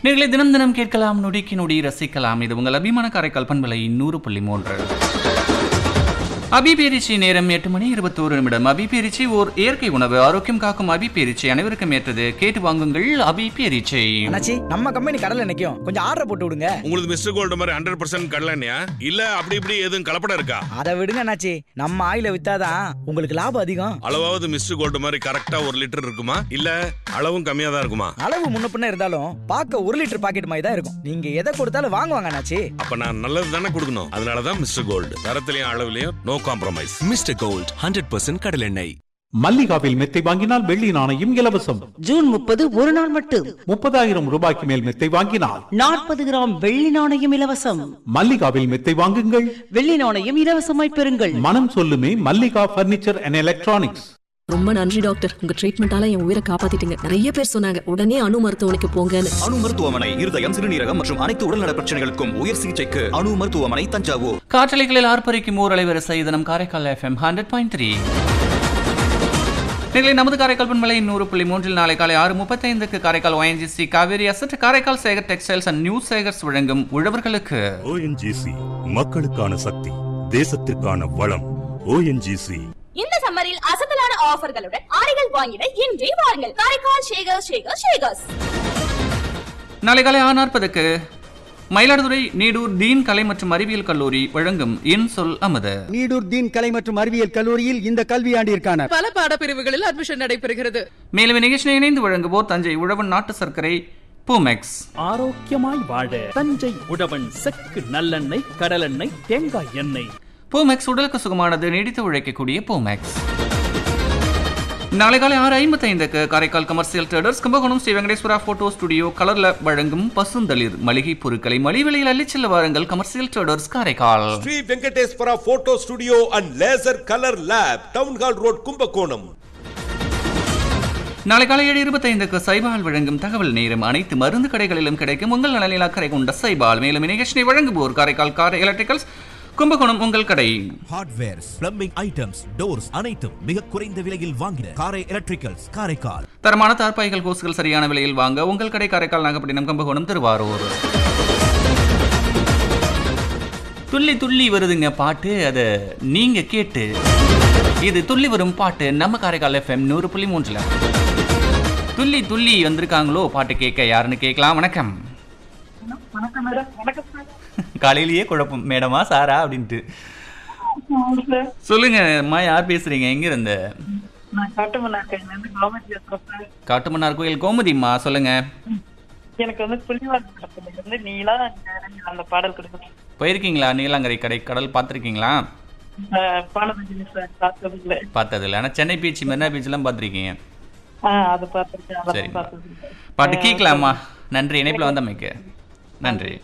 நீங்களே தினம் தினம் கேட்கலாம் நொடிக்கு நொடி ரசிக்கலாம் இது உங்கள் அபிமான காரைக்கால் பண்பலை நூறு புள்ளி மூன்று அபிபேரிச்சி நேரம் எட்டு மணி இருபத்தோரு நிமிடம் அபிபேரிச்சி ஓர் இயற்கை உணவு ஆரோக்கியம் காக்கும் அபிபேரிச்சி அனைவருக்கும் ஏற்றது கேட்டு வாங்குங்கள் அபிபேரிச்சை அண்ணாச்சி நம்ம கம்பெனி கடல்ல நிக்கும் கொஞ்சம் ஆர்டர் போட்டு விடுங்க உங்களுக்கு மிஸ்டர் கோல்டு மாதிரி ஹண்ட்ரட் பர்சன்ட் கடலண்ணியா இல்ல அப்படி இப்படி எதுவும் கலப்படம் இருக்கா அதை விடுங்க அண்ணாச்சி நம்ம ஆயில வித்தாதான் உங்களுக்கு லாபம் அதிகம் அளவாவது மிஸ்டர் கோல்டு மாதிரி கரெக்டா ஒரு லிட்டர் இருக்குமா இல்ல அளவும் கம்மியா தான் இருக்குமா அளவு முன்ன பின்ன இருந்தாலும் பார்க்க ஒரு லிட்டர் பாக்கெட் மாதிரி தான் இருக்கும் நீங்க எதை கொடுத்தாலும் வாங்குவாங்க அண்ணாச்சி அப்ப நான் நல்லது தானே கொடுக்கணும் அதனாலதான் மிஸ்டர் கோல்டு தரத்திலையும் அளவுலயும் no compromise mister gold hundred percent கடலெண்ணெய் மல்லிகாவில் மெத்தை வாங்கினால் வெள்ளி நாணயம் இலவசம் ஜூன் முப்பது ஒரு நாள் மட்டும் முப்பதாயிரம் ரூபாய்க்கு மேல் மெத்தை வாங்கினால் நாற்பது கிராம் வெள்ளி நாணயம் இலவசம் மல்லிகாவில் மெத்தை வாங்குங்கள் வெள்ளி நாணயம் இலவசமாய் பெறுங்கள் மனம் சொல்லுமே மல்லிகா பர்னிச்சர் அண்ட் எலக்ட்ரானிக்ஸ் ரொம்ப நன்றி டாக்டர் உங்க ட்ரீட்மெண்டால என் உயிரை காப்பாத்திட்டீங்க நிறைய பேர் சொன்னாங்க உடனே அணு மருத்துவமனைக்கு போங்கன்னு அணு மருத்துவமனை இருதயம் சிறுநீரகம் மற்றும் அனைத்து உடல்நல பிரச்சனைகளுக்கும் உயர் சிகிச்சைக்கு அணு மருத்துவமனை தஞ்சாவூர் காற்றலைகளில் ஆர்ப்பரிக்கும் ஓர் அலைவரிசை தினம் Karaikal FM hundred point three நீங்களே நமது காரைக்கால் பண்பலை நூறு புள்ளி மூன்றில் நாளை காலை ஆறு முப்பத்தைந்துக்கு Karaikal ONGC Kaveri asset Karaikal Sekar textiles and new Sekar's வழங்கும் உழவர்களுக்கு ஓஎன்ஜிசி மக்களுக்கான சக்தி தேசத்திற்கான வளம் ஓஎன்ஜிசி இந்த சம்மரில் அசத்தலான ஆஃபர்களுடன் ஆடைகள் வாங்கிட இன்றே வாருங்கள் காரைக்கால் ஷேகர் ஷேகர் ஷேகர்ஸ் நாளை காலை ஆறு நாற்பதுக்கு மயிலாடுதுறை நீடூர் தீன் கலை மற்றும் அறிவியல் கல்லூரி வழங்கும் இன் சொல் அமுது நீடூர் தீன் கலை மற்றும் அறிவியல் கல்லூரியில் இந்த கல்வியாண்டிற்கான பல பாடப்பிரிவுகளில் அட்மிஷன் நடைபெறுகிறது மேலும் நிகழ்ச்சியை இணைந்து வழங்குவோர் தஞ்சை உழவன் நாட்டு சர்க்கரை பூமெக்ஸ் ஆரோக்கியமாய் வாழ தஞ்சை உழவன் செக்கு நல்லெண்ணெய் கடலெண்ணெய் தேங்காய் எண்ணெய் பூமெக்ஸ் உடலுக்கு சுகமானது நீடித்து உழைக்கக்கூடிய பூமெக்ஸ் நாளை காலை ஆறு ஐம்பத்தி ஐந்துக்கு Karaikal commercial traders Kumbakonam Shri Venkateswara photo studio கலர்ல வழங்கும் பசுந்தளிர் மளிகை பொருட்களை மலிவிலையில் அள்ளிச் செல்ல வாருங்கள் commercial traders Karaikal Shri Venkateswara photo studio and laser colour lab town hall road Kumbakonam நாளை காலை ஏழு இருபத்தைந்துக்கு சைபால் வழங்கும் தகவல் நேரம் அனைத்து மருந்து கடைகளிலும் கிடைக்கும் உங்கள் நலனில் அக்கறை கொண்ட சைபால் மேலும் இந்நிகழ்ச்சியை வழங்குவோர் காரைக்கால் கார் எலக்ட்ரிக்கல்ஸ் கும்பகோணம் உங்கள் கடை ஹார்ட்வேர்ஸ் பிளம்பிங் ஐட்டம்ஸ் டோர்ஸ் அனைத்தும் மிக குறைந்த விலையில் வாங்கின காரை எலக்ட்ரிக்கல்ஸ் காரைக்கால் தரமான தார்பாய்கள் கோசுகள் சரியான விலையில் வாங்க உங்கள் கடை காரைக்கால் நாகப்பட்டினம் கும்பகோணம் திருவாரூர் துள்ளி துள்ளி வருதுங்க பாட்டு அதை நீங்க கேட்டு இது துள்ளி வரும் பாட்டு நம்ம காரைக்கால் எஃப்எம் நூறு புள்ளி மூன்றுல துள்ளி துள்ளி வந்திருக்காங்களோ பாட்டு கேட்க யாருன்னு கேட்கலாம் வணக்கம் வணக்கம் மேடம் வணக்கம் சார் காலையிலேயே குழப்பம் மேடமா சாரா அப்படின்ட்டு சொல்லுங்க அம்மா யார் பேசுறீங்க எங்க இருந்து நான் காட்டுமன்னாக்கையிலேருந்து கோமதி பேசுறேன் சார் காட்டுமன்னார் கோயில் கோமதிம்மா சொல்லுங்க எனக்கு வந்து புள்ளிவார் படத்துல இருந்து நீலா நேரங்கள் அந்த பாடல் கொடுக்கணும் போயிருக்கீங்களா நீலாங்கரை கடை கடல் பார்த்துருக்கீங்களா பாலமஞ்சினி சார் பார்த்ததுல பார்த்ததில்ல ஆனால் சென்னை பீச் மெரினா பீச்லாம் பார்த்துருக்கீங்க ஆஹ் அது பார்த்திருக்கேன் சரி அதெல்லாம் பார்த்தது பாட்டு கேட்கலாமா நன்றி இணைப்பில் வந்தமைக்கு நன்றி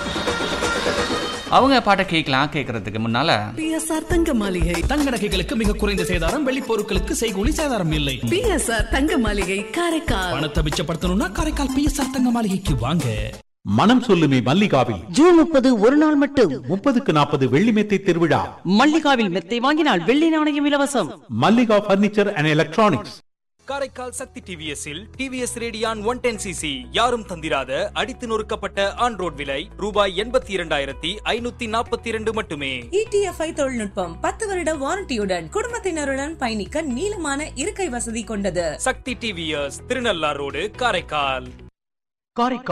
அவங்க பாட்டை கேட்கலாம் கேட்கறதுக்கு முன்னால பிஎஸ்ஆர் தங்க மாளிகை தங்க நகைகளுக்கு மிக குறைந்த சேதாரம் வெள்ளி பொருட்களுக்கு செய்கூலி சேதாரம் இல்லை பிஎஸ்ஆர் தங்க மாளிகை காரைக்கால் பணத்தை மிச்சப்படுத்தணும்னா காரைக்கால் பிஎஸ்ஆர் தங்க மாளிகைக்கு வாங்க மனம் சொல்லுமே மல்லிகாவில் ஜூன் முப்பது ஒரு நாள் மட்டும் முப்பதுக்கு நாற்பது வெள்ளி மெத்தை திருவிழா மல்லிகாவில் மெத்தை வாங்கினால் வெள்ளி நாணயம் இலவசம் Mallika furniture and electronics Karaikal Sakthi டிவிஎஸ்ஸில் TVS Radeon one ten CC யாரும் தந்திராத அடித்து நொறுக்கப்பட்ட ஆன் ரோட் விலை ரூபாய் எண்பத்தி இரண்டாயிரத்தி ஐநூத்தி நாற்பத்தி இரண்டு மட்டுமே இடிஎஃப்ஐ தொழில்நுட்பம் பத்து வருட வாரண்டியுடன் குடும்பத்தினருடன் பயணிக்க நீளமான இருக்கை வசதி கொண்டது சக்தி டிவிஎஸ் திருநள்ளார் ரோடு காரைக்கால் காரைக்கால்